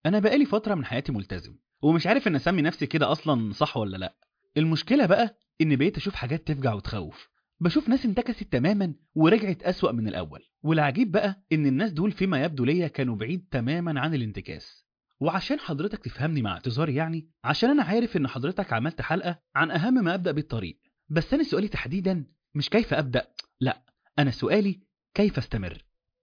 انا بقالي فتره من حياتي ملتزم ومش عارف ان اسمي نفسي كده اصلا صح ولا لا المشكله بقى ان بقيت اشوف حاجات تفجع وتخوف بشوف ناس انتكست تماما ورجعت اسوأ من الاول والعجيب بقى ان الناس دول فيما يبدو ليا كانوا بعيد تماما عن الانتكاس وعشان حضرتك تفهمني مع اعتذاري يعني عشان انا عارف ان حضرتك عملت حلقه عن اهم ما ابدا بالطريق بس انا سؤالي تحديدا مش كيف ابدا لا انا سؤالي كيف استمر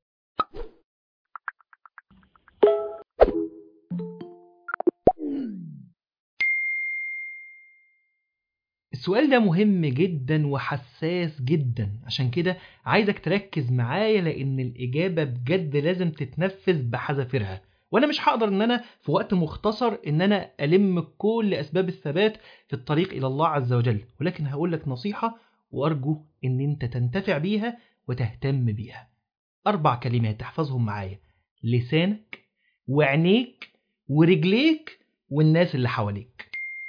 السؤال ده مهم جدا وحساس جدا عشان كده عايزك تركز معايا لان الاجابه بجد لازم تتنفذ بحذافيرها وانا مش هقدر ان انا في وقت مختصر ان انا الم كل اسباب الثبات في الطريق الى الله عز وجل ولكن هقول لك نصيحه وارجو ان انت تنتفع بيها وتهتم بيها اربع كلمات تحفظهم معايا لسانك وعينيك ورجليك والناس اللي حواليك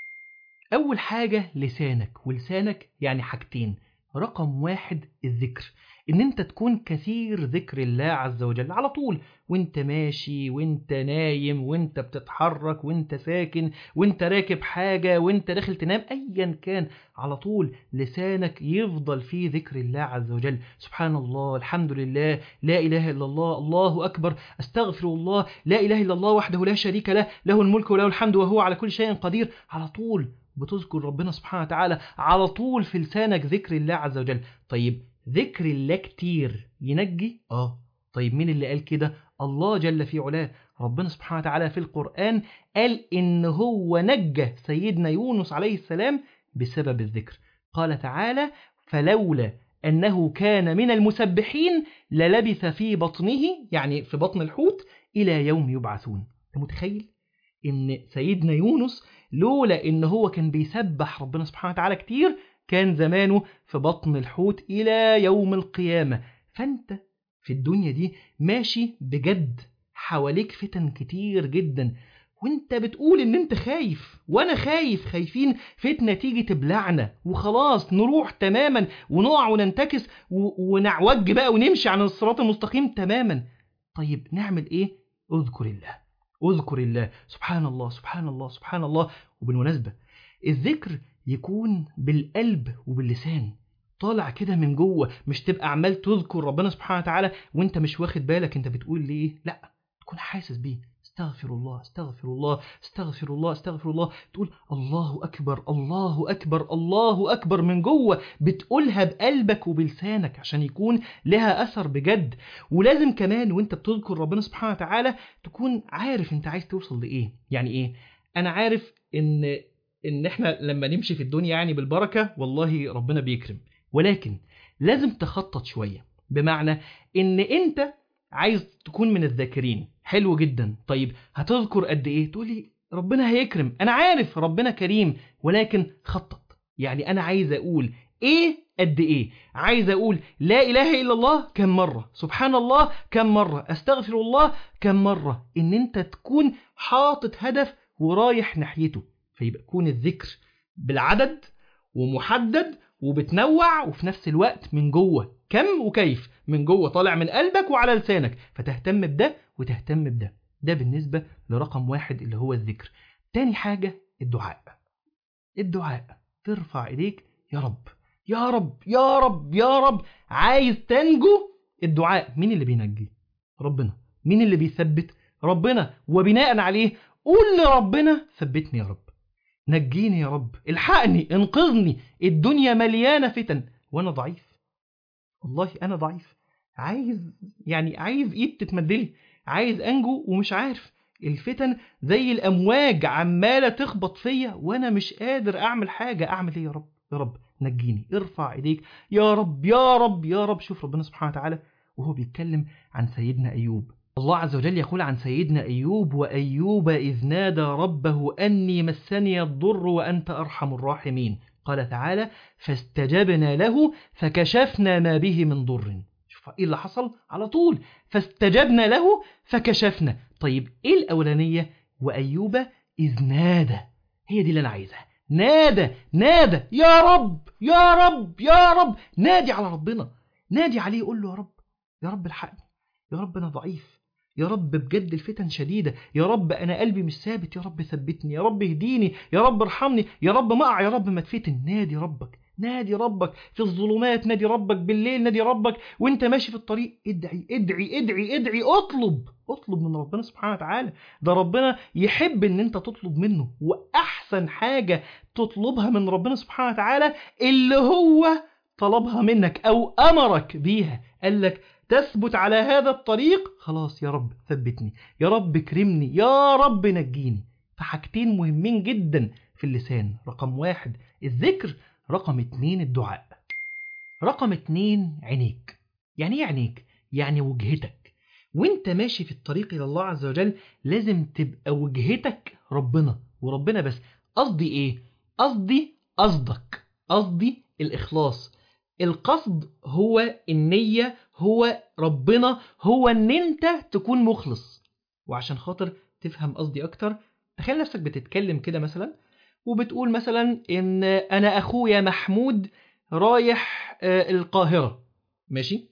أول حاجة لسانك ولسانك يعني حاجتين رقم واحد الذكر إن أنت تكون كثير ذكر الله عز وجل على طول وانت ماشي وانت نايم وانت بتتحرك وانت ساكن وانت راكب حاجة وانت داخل تنام أيا كان على طول لسانك يفضل فيه ذكر الله عز وجل سبحان الله الحمد لله لا إله إلا الله الله أكبر أستغفر الله لا إله إلا الله وحده لا شريك له له الملك وله الحمد وهو على كل شيء قدير على طول بتذكر ربنا سبحانه وتعالى على طول في لسانك ذكر الله عز وجل طيب ذكر الله كتير ينجي اه طيب مين اللي قال كده الله جل في علاه ربنا سبحانه وتعالى في القرآن قال إن هو نجى سيدنا يونس عليه السلام بسبب الذكر قال تعالى فلولا أنه كان من المسبحين للبث في بطنه يعني في بطن الحوت إلى يوم يبعثون أنت متخيل إن سيدنا يونس لولا ان هو كان بيسبح ربنا سبحانه وتعالى كتير كان زمانه في بطن الحوت الى يوم القيامة فانت في الدنيا دي ماشي بجد حواليك فتن كتير جدا وانت بتقول ان انت خايف وانا خايف خايفين فتنة تيجي تبلعنا وخلاص نروح تماما ونقع وننتكس و- ونعوج بقى ونمشي عن الصراط المستقيم تماما طيب نعمل ايه اذكر الله اذكر الله سبحان الله سبحان الله سبحان الله وبالمناسبة الذكر يكون بالقلب وباللسان طالع كده من جوه مش تبقى عمال تذكر ربنا سبحانه وتعالى وانت مش واخد بالك انت بتقول ليه لا تكون حاسس بيه استغفر الله استغفر الله استغفر الله استغفر الله تقول الله اكبر الله اكبر الله اكبر من جوه بتقولها بقلبك وبلسانك عشان يكون لها اثر بجد ولازم كمان وانت بتذكر ربنا سبحانه وتعالى تكون عارف انت عايز توصل لايه يعني ايه انا عارف ان ان احنا لما نمشي في الدنيا يعني بالبركه والله ربنا بيكرم ولكن لازم تخطط شويه بمعنى ان انت عايز تكون من الذاكرين حلو جدا طيب هتذكر قد ايه تقولي ربنا هيكرم انا عارف ربنا كريم ولكن خطط يعني انا عايز اقول ايه قد ايه عايز اقول لا اله الا الله كم مره سبحان الله كم مره استغفر الله كم مره ان انت تكون حاطط هدف ورايح ناحيته فيبقى يكون الذكر بالعدد ومحدد وبتنوع وفي نفس الوقت من جوه كم وكيف من جوه طالع من قلبك وعلى لسانك فتهتم بده وتهتم بده ده بالنسبة لرقم واحد اللي هو الذكر تاني حاجة الدعاء الدعاء ترفع ايديك يا رب يا رب يا رب يا رب عايز تنجو الدعاء مين اللي بينجي ربنا مين اللي بيثبت ربنا وبناء عليه قول لربنا ثبتني يا رب نجيني يا رب الحقني انقذني الدنيا مليانة فتن وانا ضعيف والله انا ضعيف عايز يعني عايز ايد تتمدلي عايز انجو ومش عارف الفتن زي الامواج عماله تخبط فيا وانا مش قادر اعمل حاجه اعمل ايه يا رب يا رب نجيني ارفع ايديك يا رب يا رب يا رب شوف ربنا سبحانه وتعالى وهو بيتكلم عن سيدنا ايوب الله عز وجل يقول عن سيدنا ايوب وايوب اذ نادى ربه اني مسني الضر وانت ارحم الراحمين قال تعالى فاستجبنا له فكشفنا ما به من ضر شوف ايه اللي حصل على طول فاستجبنا له فكشفنا طيب ايه الاولانيه وايوب اذ نادى هي دي اللي انا عايزها نادى نادى يا رب يا رب يا رب نادي على ربنا نادي عليه قول له يا رب يا رب الحقني يا رب انا ضعيف يا رب بجد الفتن شديدة يا رب أنا قلبي مش ثابت يا رب ثبتني يا رب اهديني يا رب ارحمني يا رب ما أقع يا رب ما تفتن نادي ربك نادي ربك في الظلمات نادي ربك بالليل نادي ربك وانت ماشي في الطريق ادعي ادعي ادعي ادعي اطلب اطلب من ربنا سبحانه وتعالى ده ربنا يحب ان انت تطلب منه واحسن حاجة تطلبها من ربنا سبحانه وتعالى اللي هو طلبها منك او امرك بيها قال لك تثبت على هذا الطريق خلاص يا رب ثبتني يا رب كرمني يا رب نجيني فحاجتين مهمين جدا في اللسان رقم واحد الذكر رقم اتنين الدعاء رقم اتنين عينيك يعني ايه عينيك؟ يعني وجهتك وانت ماشي في الطريق الى الله عز وجل لازم تبقى وجهتك ربنا وربنا بس قصدي ايه؟ قصدي قصدك قصدي الاخلاص القصد هو النية هو ربنا هو ان انت تكون مخلص وعشان خاطر تفهم قصدي اكتر تخيل نفسك بتتكلم كده مثلا وبتقول مثلا ان انا اخويا محمود رايح آه، القاهرة ماشي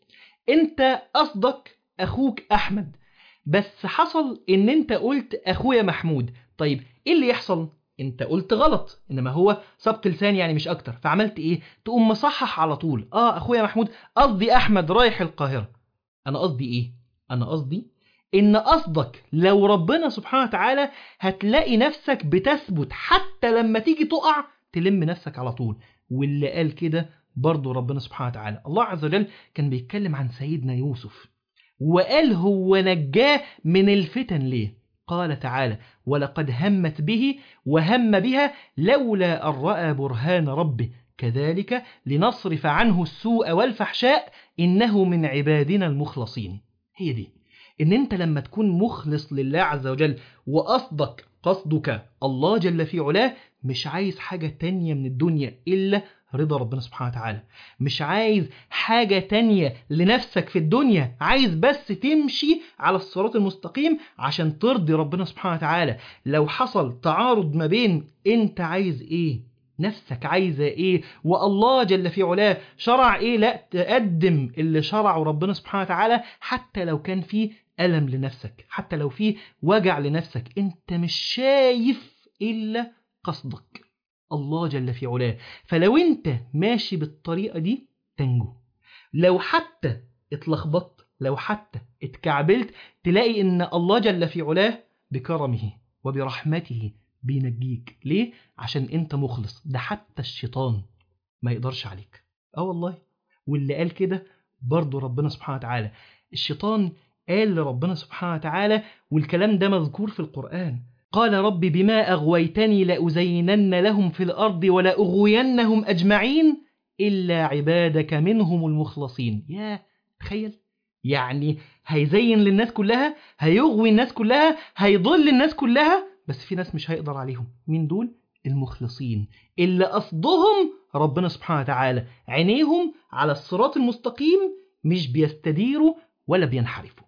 انت قصدك اخوك احمد بس حصل ان انت قلت اخويا محمود طيب ايه اللي يحصل انت قلت غلط انما هو سبق لسان يعني مش اكتر فعملت ايه تقوم مصحح على طول اه اخويا محمود قصدي احمد رايح القاهرة انا قصدي ايه انا قصدي ان قصدك لو ربنا سبحانه وتعالى هتلاقي نفسك بتثبت حتى لما تيجي تقع تلم نفسك على طول واللي قال كده برضه ربنا سبحانه وتعالى الله عز وجل كان بيتكلم عن سيدنا يوسف وقال هو نجاه من الفتن ليه قال تعالى ولقد همت به وهم بها لولا أن رأى برهان ربه كذلك لنصرف عنه السوء والفحشاء إنه من عبادنا المخلصين هي دي ان انت لما تكون مخلص لله عز وجل وقصدك قصدك الله جل في علاه مش عايز حاجة تانية من الدنيا إلا رضا ربنا سبحانه وتعالى مش عايز حاجة تانية لنفسك في الدنيا عايز بس تمشي على الصراط المستقيم عشان ترضي ربنا سبحانه وتعالى لو حصل تعارض ما بين انت عايز ايه نفسك عايزة ايه والله جل في علاه شرع ايه لا تقدم اللي شرعه ربنا سبحانه وتعالى حتى لو كان فيه ألم لنفسك حتى لو فيه وجع لنفسك انت مش شايف إلا قصدك الله جل في علاه فلو انت ماشي بالطريقة دي تنجو لو حتى اتلخبطت لو حتى اتكعبلت تلاقي ان الله جل في علاه بكرمه وبرحمته بينجيك ليه؟ عشان انت مخلص ده حتى الشيطان ما يقدرش عليك اه والله واللي قال كده برضه ربنا سبحانه وتعالى الشيطان قال لربنا سبحانه وتعالى والكلام ده مذكور في القرآن قال رب بما أغويتني لأزينن لهم في الأرض ولأغوينهم أجمعين إلا عبادك منهم المخلصين يا تخيل يعني هيزين للناس كلها هيغوي الناس كلها هيضل الناس كلها بس في ناس مش هيقدر عليهم مين دول المخلصين اللي قصدهم ربنا سبحانه وتعالى عينيهم على الصراط المستقيم مش بيستديروا ولا بينحرفوا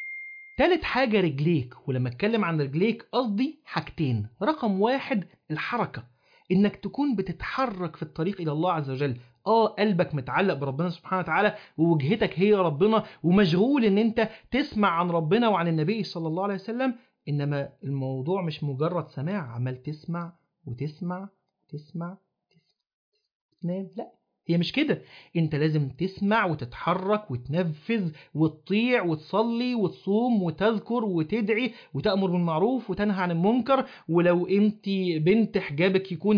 تالت حاجة رجليك ولما اتكلم عن رجليك قصدي حاجتين رقم واحد الحركة انك تكون بتتحرك في الطريق الى الله عز وجل اه قلبك متعلق بربنا سبحانه وتعالى ووجهتك هي ربنا ومشغول ان انت تسمع عن ربنا وعن النبي صلى الله عليه وسلم انما الموضوع مش مجرد سماع عمال تسمع وتسمع تسمع تسمع تنام لا هي مش كده انت لازم تسمع وتتحرك وتنفذ وتطيع وتصلي وتصوم وتذكر وتدعي وتأمر بالمعروف وتنهى عن المنكر ولو انت بنت حجابك يكون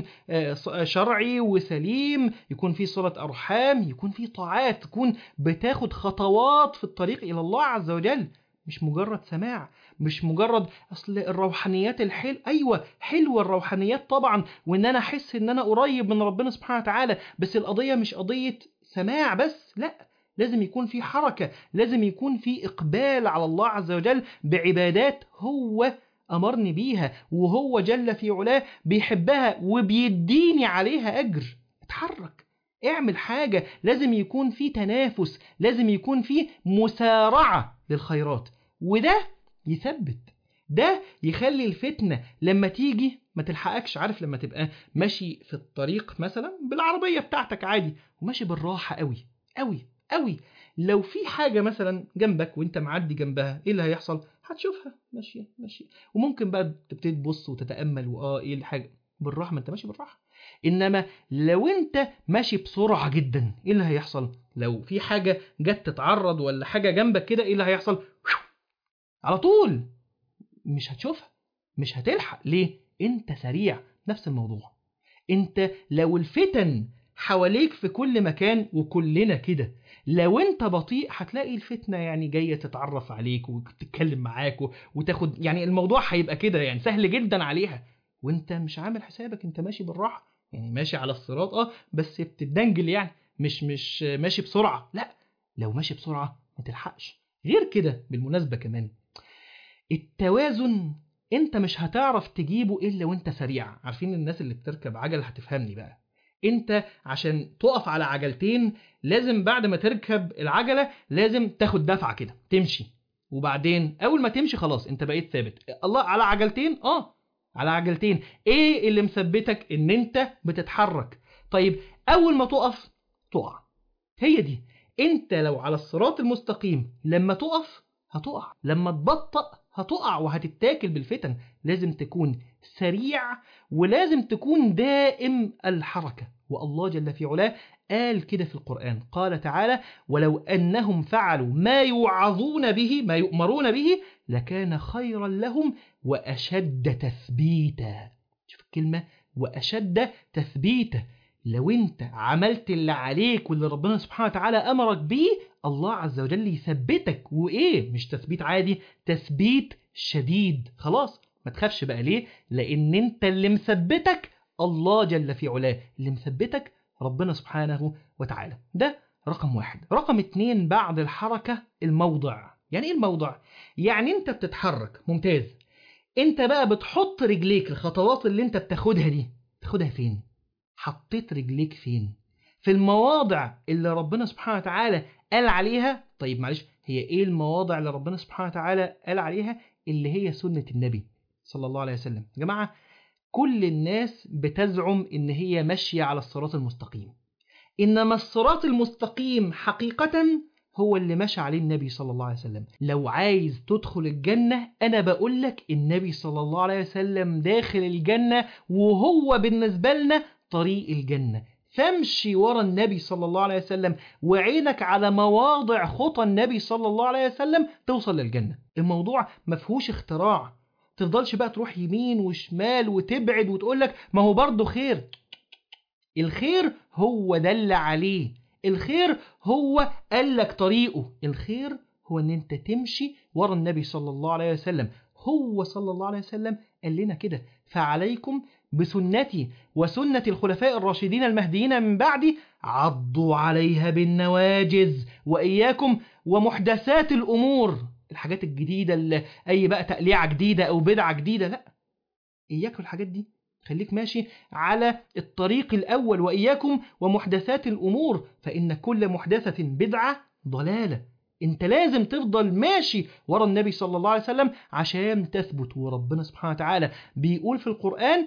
شرعي وسليم يكون في صلة أرحام يكون في طاعات تكون بتاخد خطوات في الطريق إلى الله عز وجل مش مجرد سماع مش مجرد اصل الروحانيات الحل ايوه حلوه الروحانيات طبعا وان انا احس ان انا قريب من ربنا سبحانه وتعالى بس القضيه مش قضيه سماع بس لا لازم يكون في حركه لازم يكون في اقبال على الله عز وجل بعبادات هو امرني بيها وهو جل في علاه بيحبها وبيديني عليها اجر اتحرك اعمل حاجه لازم يكون في تنافس لازم يكون في مسارعه للخيرات وده يثبت ده يخلي الفتنة لما تيجي ما تلحقكش عارف لما تبقى ماشي في الطريق مثلا بالعربية بتاعتك عادي وماشي بالراحة قوي قوي قوي لو في حاجة مثلا جنبك وانت معدي جنبها ايه اللي هيحصل هتشوفها ماشيه ماشيه وممكن بقى تبتدي تبص وتتامل واه ايه الحاجه بالراحه ما انت ماشي بالراحه انما لو انت ماشي بسرعه جدا ايه اللي هيحصل لو في حاجه جت تتعرض ولا حاجه جنبك كده ايه اللي هيحصل على طول مش هتشوفها مش هتلحق ليه انت سريع نفس الموضوع انت لو الفتن حواليك في كل مكان وكلنا كده لو انت بطيء هتلاقي الفتنه يعني جايه تتعرف عليك وتتكلم معاك و- وتاخد يعني الموضوع هيبقى كده يعني سهل جدا عليها وانت مش عامل حسابك انت ماشي بالراحه يعني ماشي على الصراط اه بس بتدنجل يعني مش مش ماشي بسرعه لا لو ماشي بسرعه ما تلحقش غير كده بالمناسبه كمان التوازن انت مش هتعرف تجيبه الا وانت سريع عارفين الناس اللي بتركب عجل هتفهمني بقى انت عشان تقف على عجلتين لازم بعد ما تركب العجله لازم تاخد دفعه كده تمشي وبعدين اول ما تمشي خلاص انت بقيت ثابت الله على عجلتين اه على عجلتين ايه اللي مثبتك ان انت بتتحرك طيب اول ما تقف تقع هي دي انت لو على الصراط المستقيم لما تقف هتقع لما تبطأ هتقع وهتتاكل بالفتن لازم تكون سريع ولازم تكون دائم الحركة والله جل في علاه قال كده في القرآن قال تعالى ولو أنهم فعلوا ما يوعظون به ما يؤمرون به لكان خيرا لهم وأشد تثبيتا شوف الكلمة وأشد تثبيتا لو انت عملت اللي عليك واللي ربنا سبحانه وتعالى أمرك بيه الله عز وجل يثبتك وإيه مش تثبيت عادي تثبيت شديد خلاص ما تخافش بقى ليه لأن انت اللي مثبتك الله جل في علاه اللي مثبتك ربنا سبحانه وتعالى ده رقم واحد رقم اتنين بعد الحركة الموضع يعني ايه الموضع؟ يعني انت بتتحرك ممتاز انت بقى بتحط رجليك الخطوات اللي انت بتاخدها دي تاخدها فين؟ حطيت رجليك فين؟ في المواضع اللي ربنا سبحانه وتعالى قال عليها طيب معلش هي ايه المواضع اللي ربنا سبحانه وتعالى قال عليها اللي هي سنة النبي صلى الله عليه وسلم يا جماعة كل الناس بتزعم ان هي ماشية على الصراط المستقيم انما الصراط المستقيم حقيقة هو اللي مشى عليه النبي صلى الله عليه وسلم لو عايز تدخل الجنة أنا بقول لك النبي صلى الله عليه وسلم داخل الجنة وهو بالنسبة لنا طريق الجنة فامشي ورا النبي صلى الله عليه وسلم وعينك على مواضع خطى النبي صلى الله عليه وسلم توصل للجنة الموضوع مفهوش اختراع تفضلش بقى تروح يمين وشمال وتبعد وتقول لك ما هو برضه خير الخير هو دل عليه الخير هو قال لك طريقه الخير هو ان انت تمشي ورا النبي صلى الله عليه وسلم هو صلى الله عليه وسلم قال لنا كده فعليكم بسنتي وسنة الخلفاء الراشدين المهديين من بعدي عضوا عليها بالنواجز وإياكم ومحدثات الأمور الحاجات الجديدة اللي أي بقى تقليعة جديدة أو بدعة جديدة لا إياك الحاجات دي خليك ماشي على الطريق الأول وإياكم ومحدثات الأمور فإن كل محدثة بدعة ضلالة انت لازم تفضل ماشي ورا النبي صلى الله عليه وسلم عشان تثبت وربنا سبحانه وتعالى بيقول في القرآن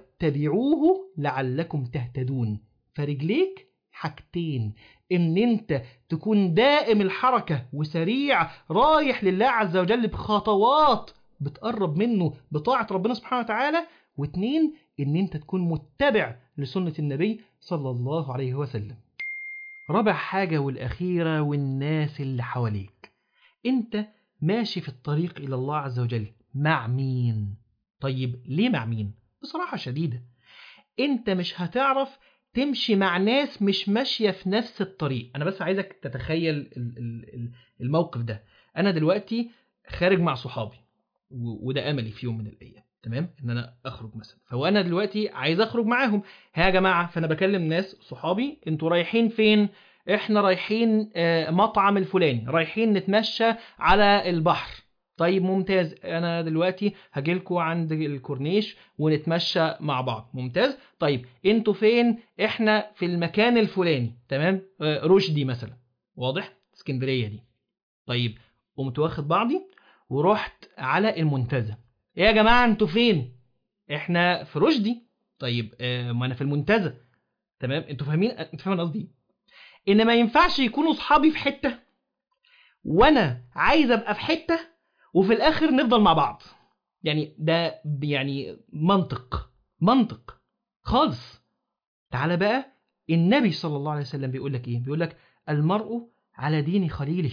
واتبعوه لعلكم تهتدون فرجليك حاجتين ان انت تكون دائم الحركة وسريع رايح لله عز وجل بخطوات بتقرب منه بطاعة ربنا سبحانه وتعالى واتنين ان انت تكون متبع لسنة النبي صلى الله عليه وسلم رابع حاجة والأخيرة والناس اللي حواليك انت ماشي في الطريق إلى الله عز وجل مع مين؟ طيب ليه مع مين؟ بصراحة شديدة انت مش هتعرف تمشي مع ناس مش ماشية في نفس الطريق أنا بس عايزك تتخيل ال- ال- ال- الموقف ده أنا دلوقتي خارج مع صحابي و- وده أملي في يوم من الأيام تمام ان انا اخرج مثلا فهو انا دلوقتي عايز اخرج معاهم ها يا جماعه فانا بكلم ناس صحابي انتوا رايحين فين احنا رايحين آه، مطعم الفلاني رايحين نتمشى على البحر طيب ممتاز انا دلوقتي هجيلكوا عند الكورنيش ونتمشى مع بعض ممتاز طيب انتوا فين احنا في المكان الفلاني تمام آه، رشدي مثلا واضح اسكندريه دي طيب قمت واخد بعضي ورحت على المنتزه ايه يا جماعه انتوا فين احنا في رشدي طيب آه، ما انا في المنتزه تمام انتوا فاهمين انتوا فاهمين قصدي إيه؟ ان ما ينفعش يكونوا صحابي في حته وانا عايز ابقى في حته وفي الاخر نفضل مع بعض يعني ده يعني منطق منطق خالص تعالى بقى النبي صلى الله عليه وسلم بيقول لك ايه بيقول لك المرء على دين خليله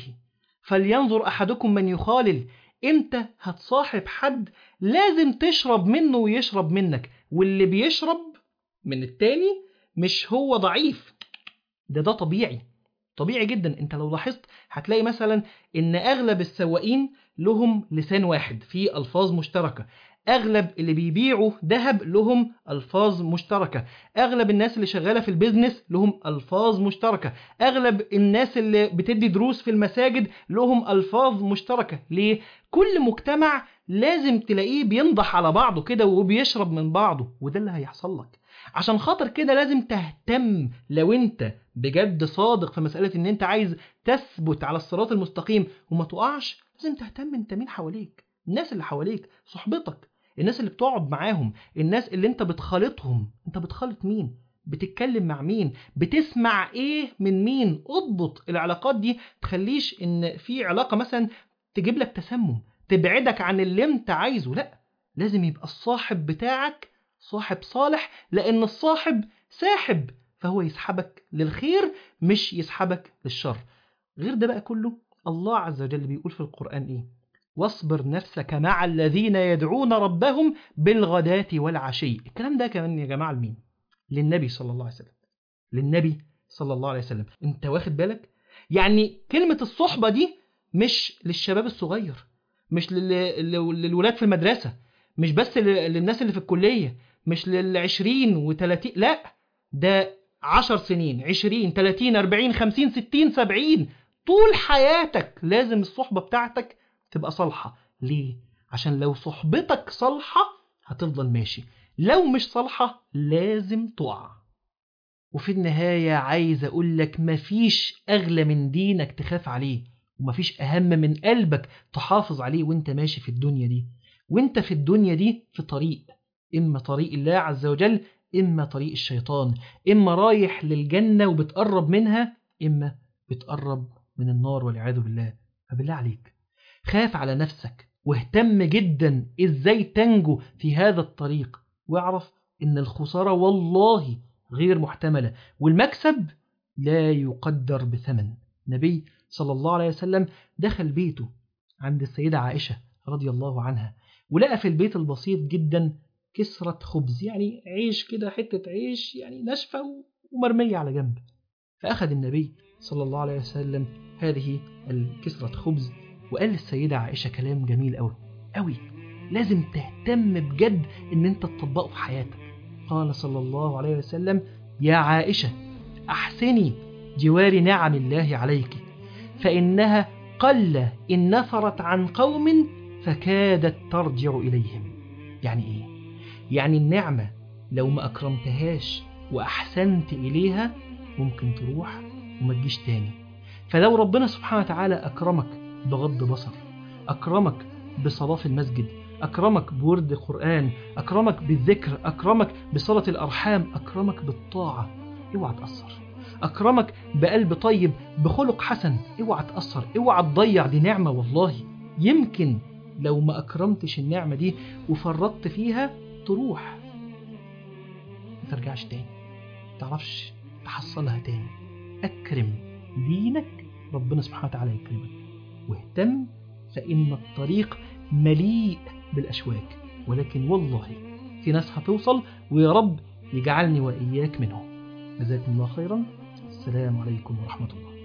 فلينظر احدكم من يخالل انت هتصاحب حد لازم تشرب منه ويشرب منك واللي بيشرب من التاني مش هو ضعيف ده ده طبيعي طبيعي جدا انت لو لاحظت هتلاقي مثلا ان اغلب السواقين لهم لسان واحد في الفاظ مشتركه اغلب اللي بيبيعوا ذهب لهم الفاظ مشتركه اغلب الناس اللي شغاله في البيزنس لهم الفاظ مشتركه اغلب الناس اللي بتدي دروس في المساجد لهم الفاظ مشتركه ليه كل مجتمع لازم تلاقيه بينضح على بعضه كده وبيشرب من بعضه وده اللي هيحصل لك عشان خاطر كده لازم تهتم لو انت بجد صادق في مسألة ان انت عايز تثبت على الصراط المستقيم وما تقعش لازم تهتم انت مين حواليك الناس اللي حواليك صحبتك الناس اللي بتقعد معاهم الناس اللي انت بتخالطهم انت بتخالط مين بتتكلم مع مين بتسمع ايه من مين اضبط العلاقات دي تخليش ان في علاقة مثلا تجيب لك تسمم تبعدك عن اللي انت عايزه لا لازم يبقى الصاحب بتاعك صاحب صالح لان الصاحب ساحب فهو يسحبك للخير مش يسحبك للشر غير ده بقى كله الله عز وجل بيقول في القرآن ايه واصبر نفسك مع الذين يدعون ربهم بالغداة والعشي الكلام ده كمان يا جماعة لمين للنبي صلى الله عليه وسلم للنبي صلى الله عليه وسلم انت واخد بالك يعني كلمة الصحبة دي مش للشباب الصغير مش لل... للولاد في المدرسة مش بس للناس اللي في الكلية مش للعشرين وتلاتين لا ده عشر سنين عشرين تلاتين أربعين خمسين ستين سبعين طول حياتك لازم الصحبة بتاعتك تبقى صالحة ليه؟ عشان لو صحبتك صالحة هتفضل ماشي لو مش صالحة لازم تقع وفي النهاية عايز أقول لك مفيش أغلى من دينك تخاف عليه ومفيش أهم من قلبك تحافظ عليه وانت ماشي في الدنيا دي وانت في الدنيا دي في طريق إما طريق الله عز وجل إما طريق الشيطان إما رايح للجنة وبتقرب منها إما بتقرب من النار والعياذ بالله فبالله عليك خاف على نفسك واهتم جدا إزاي تنجو في هذا الطريق واعرف إن الخسارة والله غير محتملة والمكسب لا يقدر بثمن نبي صلى الله عليه وسلم دخل بيته عند السيدة عائشة رضي الله عنها ولقى في البيت البسيط جدا كسرة خبز يعني عيش كده حتة عيش يعني ناشفة ومرمية على جنب فأخذ النبي صلى الله عليه وسلم هذه الكسرة خبز وقال للسيدة عائشة كلام جميل أوي أوي لازم تهتم بجد إن أنت تطبقه في حياتك قال صلى الله عليه وسلم يا عائشة أحسني جوار نعم الله عليك فإنها قل إن نفرت عن قوم فكادت ترجع إليهم يعني إيه؟ يعني النعمة لو ما أكرمتهاش وأحسنت إليها ممكن تروح وما تجيش تاني فلو ربنا سبحانه وتعالى أكرمك بغض بصر أكرمك بصلاة في المسجد أكرمك بورد قرآن أكرمك بالذكر أكرمك بصلاة الأرحام أكرمك بالطاعة اوعى تأثر أكرمك بقلب طيب بخلق حسن اوعى تأثر اوعى تضيع دي نعمة والله يمكن لو ما أكرمتش النعمة دي وفرطت فيها تروح ما ترجعش تاني تعرفش تحصلها تاني أكرم دينك ربنا سبحانه وتعالى يكرمك واهتم فإن الطريق مليء بالأشواك ولكن والله في ناس هتوصل ويا رب يجعلني وإياك منهم جزاكم الله خيرا السلام عليكم ورحمة الله